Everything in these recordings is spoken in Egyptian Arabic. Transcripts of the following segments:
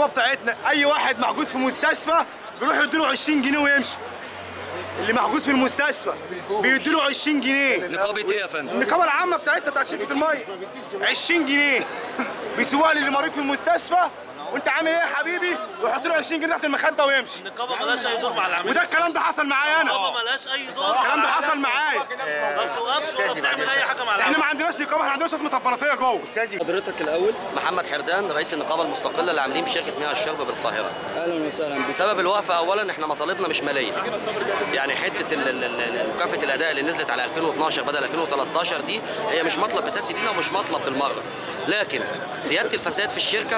النقابه بتاعتنا اي واحد محجوز في مستشفى بيروح يديله 20 جنيه ويمشي اللي محجوز في المستشفى بيديله 20 جنيه نقابه ايه يا فندم النقابه العامه بتاعتنا بتاعت شركه الميه 20 جنيه بيسيبوها للي مريض في المستشفى وانت عامل ايه يا حبيبي ويحط له 20 جنيه تحت المخده ويمشي النقابه مالهاش اي دور مع العميل وده الكلام ده حصل معايا انا النقابه مالهاش اي دور الكلام ده حصل معايا ما بتوقفش ولا بتعمل اي حاجه مع احنا العميل ما عندناش نقابه احنا عندنا شويه مطبلاتيه جوه حضرتك الاول محمد حردان رئيس النقابه المستقله اللي عاملين بشركه مياه الشرب بالقاهره اهلا وسهلا بك بسبب الوقفه اولا احنا مطالبنا مش ماليه يعني حته ال- ال- ال- مكافاه الاداء اللي نزلت على 2012 بدل 2013 دي هي مش مطلب اساسي لينا ومش مطلب بالمره لكن زياده الفساد في الشركه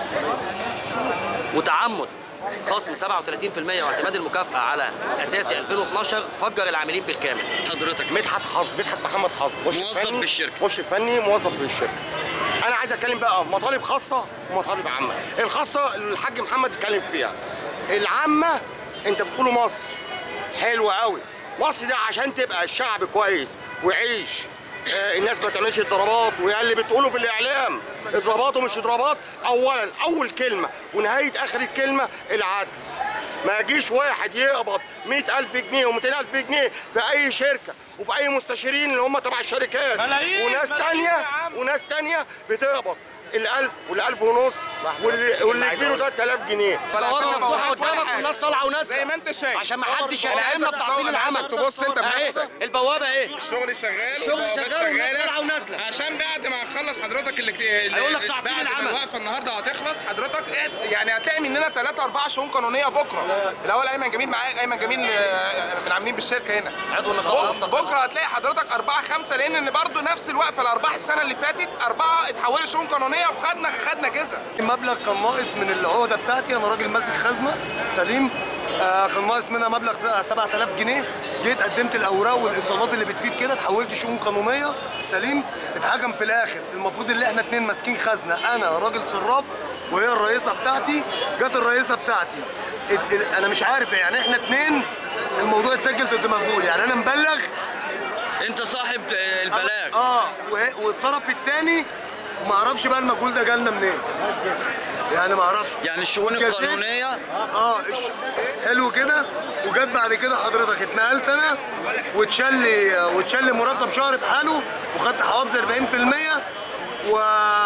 وتعمد خصم 37% واعتماد المكافاه على اساسي 2012 فجر العاملين بالكامل حضرتك مدحت حظ مدحت محمد حظ مشرف موظف فني بالشركة. مشرف فني موظف بالشركه انا عايز اتكلم بقى مطالب خاصه ومطالب عامه الخاصه اللي الحاج محمد اتكلم فيها العامه انت بتقولوا مصر حلوه قوي مصر دي عشان تبقى الشعب كويس ويعيش آه، الناس ما تعملش اضرابات ويا اللي بتقوله في الاعلام اضرابات ومش اضرابات اولا اول كلمه ونهايه اخر الكلمه العدل ما يجيش واحد يقبض 100000 جنيه و200000 جنيه في اي شركه وفي اي مستشارين اللي هم تبع الشركات ملايين، وناس ملايين تانية يا عم. وناس تانية بتقبض الألف والألف ونص واللي واللي يديله 3000 جنيه الدوار مفتوحه قدامك والناس طالعه ونازله زي ما انت شايف عشان ما حدش انا عايزك يتهمنا بتعطيل تصور- عايزك العمل تبص انت أهي، بنفسك البوابه ايه الشغل شغال الشغل والبوابات شغال والناس شغالة. طالعة ونازلة. عشان بعد ما نخلص حضرتك اللي هيقول لك تعطيل بعد ما العمل. الوقفه النهارده هتخلص حضرتك ايه- يعني هتلاقي مننا ثلاثة أربعة شؤون قانونية بكرة الأول أيمن جميل معايا أيمن جميل آه، من عاملين بالشركة هنا عضو النقابة بك- المستقلة. بكرة هتلاقي حضرتك أربعة خمسة لأن إن برضه نفس الوقفة الأرباح السنة اللي فاتت أربعة اتحولوا شؤون قانونية وخدنا خدنا جزء المبلغ كان ناقص من العقده بتاعتي انا راجل ماسك خزنه سليم آه كان ناقص منها مبلغ س- 7000 جنيه جيت قدمت الاوراق والايصالات اللي بتفيد كده اتحولت شؤون قانونيه سليم اتحكم في الاخر المفروض ان احنا اتنين ماسكين خزنه انا راجل صراف وهي الرئيسه بتاعتي جت الرئيسه بتاعتي ات- ال- انا مش عارف يعني احنا اتنين الموضوع اتسجل ضد مجهول يعني انا مبلغ انت صاحب آه، البلاغ اه وه- والطرف الثاني ما اعرفش بقى المجهول ده جالنا منين يعني ما اعرفش يعني الشؤون والجزيت- القانونيه اه الش- حلو كده وجت بعد كده حضرتك اتنقلت انا واتشال لي واتشال لي مرتب شهر بحاله وخدت حوافز 40% و...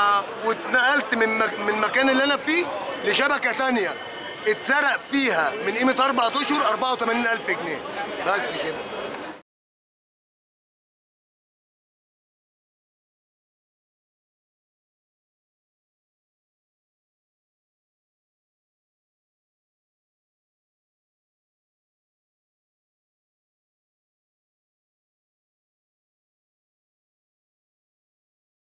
واتنقلت من مك... من المكان اللي انا فيه لشبكه تانية اتسرق فيها من قيمه اربع اشهر 84000 جنيه بس كده